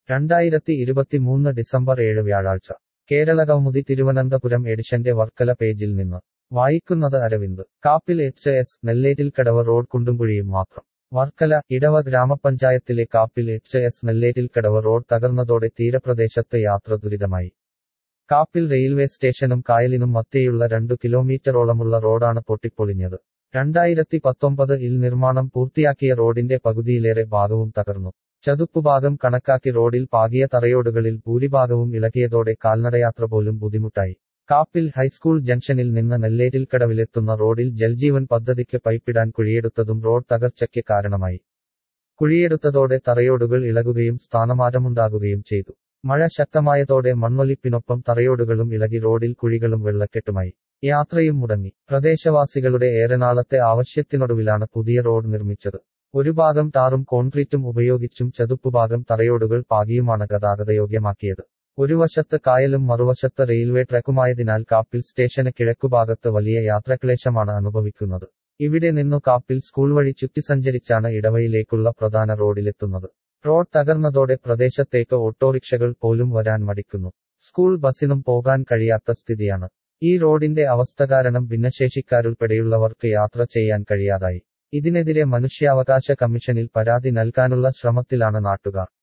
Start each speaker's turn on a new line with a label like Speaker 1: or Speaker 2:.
Speaker 1: രണ്ടായിരത്തി ഇരുപത്തിമൂന്ന് ഡിസംബർ ഏഴ് വ്യാഴാഴ്ച കേരളകൗമുദി തിരുവനന്തപുരം എഡിഷന്റെ വർക്കല പേജിൽ നിന്ന് വായിക്കുന്നത് Aravind Kappil H S Nelletilkadavu road കുണ്ടുംകുഴിയും മാത്രം വർക്കല ഇടവ ഗ്രാമപഞ്ചായത്തിലെ Kappil H S Nelletilkadavu road തകർന്നതോടെ തീരപ്രദേശത്ത് യാത്ര ദുരിതമായി കാപ്പിൽ റെയിൽവേ സ്റ്റേഷനും കായലിനും മധ്യേയുള്ള രണ്ടു കിലോമീറ്ററോളമുള്ള റോഡാണ് പൊട്ടിപ്പൊളിഞ്ഞത് രണ്ടായിരത്തി പത്തൊമ്പത് ഇൽ നിർമ്മാണം പൂർത്തിയാക്കിയ റോഡിന്റെ പകുതിയിലേറെ ഭാഗവും തകർന്നു ചതുപ്പുഭാഗം കണക്കാക്കി റോഡിൽ പാകിയ തറയോടുകളിൽ ഭൂരിഭാഗവും ഇളകിയതോടെ കാൽനടയാത്ര പോലും ബുദ്ധിമുട്ടായി കാപ്പിൽ ഹൈസ്കൂൾ ജംഗ്ഷനിൽ നിന്ന് നെല്ലേറ്റിൽക്കടവിലെത്തുന്ന റോഡിൽ ജൽജീവൻ പദ്ധതിക്ക് പൈപ്പിടാൻ കുഴിയെടുത്തതും റോഡ് തകർച്ചയ്ക്ക് കാരണമായി കുഴിയെടുത്തതോടെ തറയോടുകൾ ഇളകുകയും സ്ഥാനമാറ്റമുണ്ടാകുകയും ചെയ്തു മഴ ശക്തമായതോടെ മണ്ണൊലിപ്പിനൊപ്പം തറയോടുകളും ഇളകി റോഡിൽ കുഴികളും വെള്ളക്കെട്ടുമായി യാത്രയും മുടങ്ങി പ്രദേശവാസികളുടെ ഏറെ നാളത്തെ ആവശ്യത്തിനൊടുവിലാണ് പുതിയ റോഡ് നിർമ്മിച്ചത് ഒരു ഭാഗം ടാറും കോൺക്രീറ്റും ഉപയോഗിച്ചും ചതുപ്പുഭാഗം തറയോടുകൾ പാകിയുമാണ് ഗതാഗതയോഗ്യമാക്കിയത് ഒരു വശത്ത് കായലും മറുവശത്ത് റെയിൽവേ ട്രാക്കുമായതിനാൽ കാപ്പിൽ സ്റ്റേഷന് കിഴക്കുഭാഗത്ത് വലിയ യാത്രാക്ലേശമാണ് അനുഭവിക്കുന്നത് ഇവിടെ നിന്നു കാപ്പിൽ സ്കൂൾ വഴി ചുറ്റി സഞ്ചരിച്ചാണ് ഇടവയിലേക്കുള്ള പ്രധാന റോഡിലെത്തുന്നത് റോഡ് തകർന്നതോടെ പ്രദേശത്തേക്ക് ഓട്ടോറിക്ഷകൾ പോലും വരാൻ മടിക്കുന്നു സ്കൂൾ ബസിനും പോകാൻ കഴിയാത്ത സ്ഥിതിയാണ് ഈ റോഡിന്റെ അവസ്ഥ കാരണം ഭിന്നശേഷിക്കാരുൾപ്പെടെയുള്ളവർക്ക് യാത്ര ചെയ്യാൻ കഴിയാതായി ഇതിനെതിരെ മനുഷ്യാവകാശ കമ്മീഷനിൽ പരാതി നൽകാനുള്ള ശ്രമത്തിലാണ് നാട്ടുകാർ